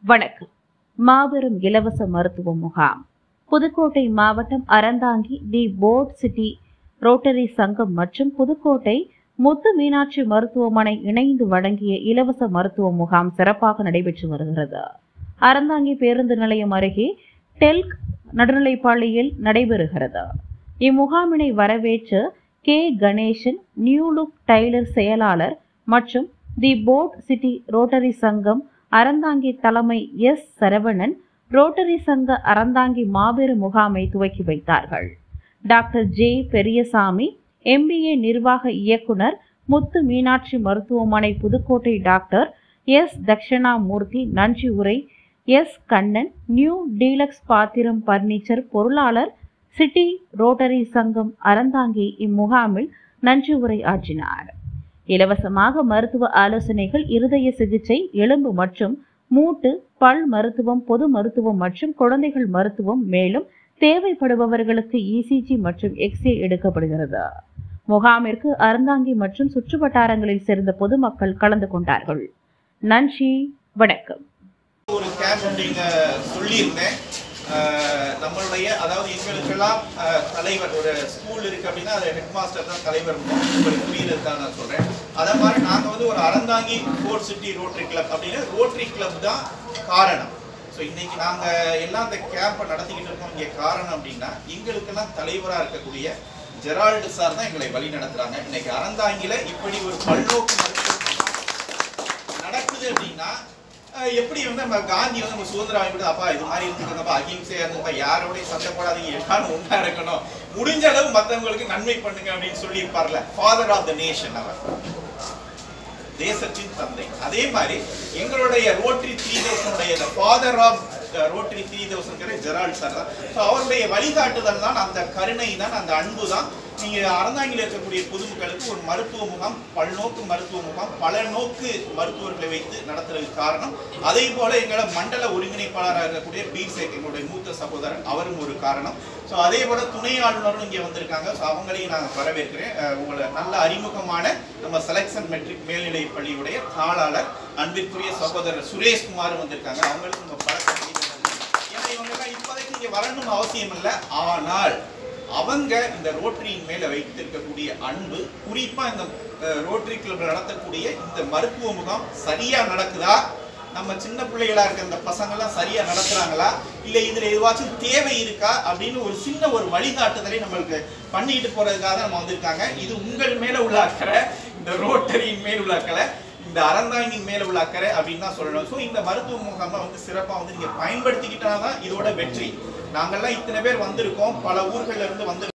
வணக்கம் மாபெரும் இலவச மருத்துவ முகாம் புதுக்கோட்டை மாவட்டம் Aranthangi the fort city Rotary சங்கம் மற்றும் புதுக்கோட்டை முத்து மீனாட்சி மருத்துவமனை இணைந்து வழங்கிய இலவச மருத்துவ முகாம் சிறப்பாக நடைபெற்று வருகிறது அறந்தாங்கி பேருந்து நிலையம் அருகே டெல்க் நடுநிலைப்பள்ளியில் நடைபெறுகிறது இம்முகாமினை வரவேற்று K Ganesan new look tailor செயலாளர் மற்றும் தி போர்ட் சிட்டி ரோட்டரி சங்கம் அறந்தாங்கி தலைமை எஸ் சரவணன் ரோட்டரி சங்க அறந்தாங்கி மாபெரும் முகாமை துவக்கி வைத்தார்கள் டாக்டர் ஜே பெரியசாமி எம்பிஏ நிர்வாக இயக்குனர் முத்து மீனாட்சி மருத்துவமனை புதுக்கோட்டை டாக்டர் எஸ் தக்ஷணாமூர்த்தி நன்றி உரை எஸ் கண்ணன் நியூ டீலக்ஸ் பாத்திரம் பர்னிச்சர் பொருளாளர் சிட்டி ரோட்டரி சங்கம் அறந்தாங்கி இம்முகாமில் நன்றி உரை ஆற்றினார் இலவசமாக மருத்துவ ஆலோசனைகள் இருதய சிகிச்சை எலும்பு மற்றும் மூட்டு பல் மருத்துவம் பொது மருத்துவம் மற்றும் குழந்தைகள் மருத்துவம் மேலும் தேவைப்படுபவர்களுக்கு இசிஜி மற்றும் எக்ஸ்ரே எடுக்கப்படுகிறது முகாமிற்கு அறந்தாங்கி மற்றும் சுற்றுவட்டாரங்களில் சேர்ந்த பொதுமக்கள் கலந்து கொண்டார்கள் நன்றி வணக்கம் ஒரு கேம்ப் நீங்க சொல்லியிருந்தேன் அஹ், நம்மளுடைய அதாவது எங்களுக்கெல்லாம் அஹ், தலைவர் ஒரு ஸ்கூல் இருக்கு அப்படின்னா அது ஹெட் மாஸ்டர் தான் தலைவர் உங்களுக்கு புரியுறதுக்காக நான் சொல்றேன் அதே மாதிரி நாங்க வந்து ஒரு Aranthangi fort city Rotary club அப்படின்னு ரோட்டரி கிளப் தான் காரணம் ஸோ இன்னைக்கு நாங்க எல்லாம் இந்த கேம்பை நடத்திக்கிட்டு இருக்கோம் இங்கே காரணம் அப்படின்னா எங்களுக்கெல்லாம் தலைவராக இருக்கக்கூடிய ஜெரால்டு சார் தான் எங்களை வழி நடத்துறாங்க இன்னைக்கு அறந்தாங்கில இப்படி ஒரு பல்நோக்கு மருத்துவ நடக்குது அப்படின்னா அஹ், எப்படி வந்து நம்ம காந்தி வந்து நம்ம சுதந்திரம் வாங்கி கொடுத்து, அப்பா இது மாதிரி இருந்துக்கோங்கப்பா அகிம்சையா இருந்துப்பா யாரோடையும் சண்டை போடாதீங்க எல்லாரும் ஒன்றா இருக்கணும் முடிஞ்ச அளவு மத்தவங்களுக்கு நன்மை பண்ணுங்க அப்படின்னு சொல்லி இருப்பார்ல ஃபாதர் ஆஃப் த நேஷன் அவர் தேசத்தின் தந்தை அதே மாதிரி எங்களுடைய ரோட்டரி த்ரீ தௌசண்டுடைய father of Rotary three thousand Gerald sir தான் ஸோ அவருடைய வழிகாட்டுதல் தான் அந்த கருணை தான் அந்த அன்பு தான் நீங்க அறந்தாங்கில் இருக்கக்கூடிய பொதுமக்களுக்கு ஒரு மருத்துவ முகாம் பல்நோக்கு மருத்துவ முகாம் பல நோக்கு மருத்துவர்களை வைத்து நடத்துறதுக்கு காரணம் அதே போல எங்களோட மண்டல ஒருங்கிணைப்பாளராக இருக்கக்கூடிய பீர் சேக் எங்களுடைய மூத்த சகோதரன் அவரும் ஒரு காரணம் ஸோ அதே போல துணை ஆளுநரும் இங்கே வந்திருக்காங்க ஸோ அவங்களையும் நான் வரவேற்கிறேன் அஹ் உங்களை நல்ல அறிமுகமான நம்ம செலக்ஷன் மெட்ரிக் மேல்நிலை பள்ளியுடைய தாளாளர் அன்பிற்குரிய சகோதரர் சுரேஷ்குமார் வந்திருக்காங்க அவங்களுக்கு நம்ம பழக்கம் ஏன்னா இவங்கெல்லாம் இப்போதைக்கு இங்கே வரணும் அவசியம் இல்லை ஆனால் அவங்க இந்த ரோட்டரியின் மேல வைத்திருக்கக்கூடிய அன்பு குறிப்பா இந்த அஹ், ரோட்டரி கிளப் நடத்தக்கூடிய இந்த மருத்துவ முகாம் சரியா நடக்குதா நம்ம சின்ன பிள்ளைகளா இருக்க இந்த பசங்க எல்லாம் சரியா நடத்துறாங்களா இல்ல இதுல எதுவாச்சும் தேவை இருக்கா அப்படின்னு ஒரு சின்ன ஒரு வழிகாட்டுதலை நம்மளுக்கு பண்ணிட்டு போறதுக்காக நம்ம வந்திருக்காங்க இது உங்கள் மேல உள்ள அக்கறை இந்த ரோட்டரியின் மேல் உள்ள அக்கறை இந்த அறந்தாங்கின் மேல உள்ள அக்கறை அப்படின்னு தான் சொல்லணும் ஸோ இந்த மருத்துவ முகாமை வந்து சிறப்பாக வந்து நீங்க பயன்படுத்திக்கிட்டா தான் இதோட வெற்றி நாங்கெல்லாம் இத்தனை பேர் வந்திருக்கோம் பல ஊர்கள்ல இருந்து வந்து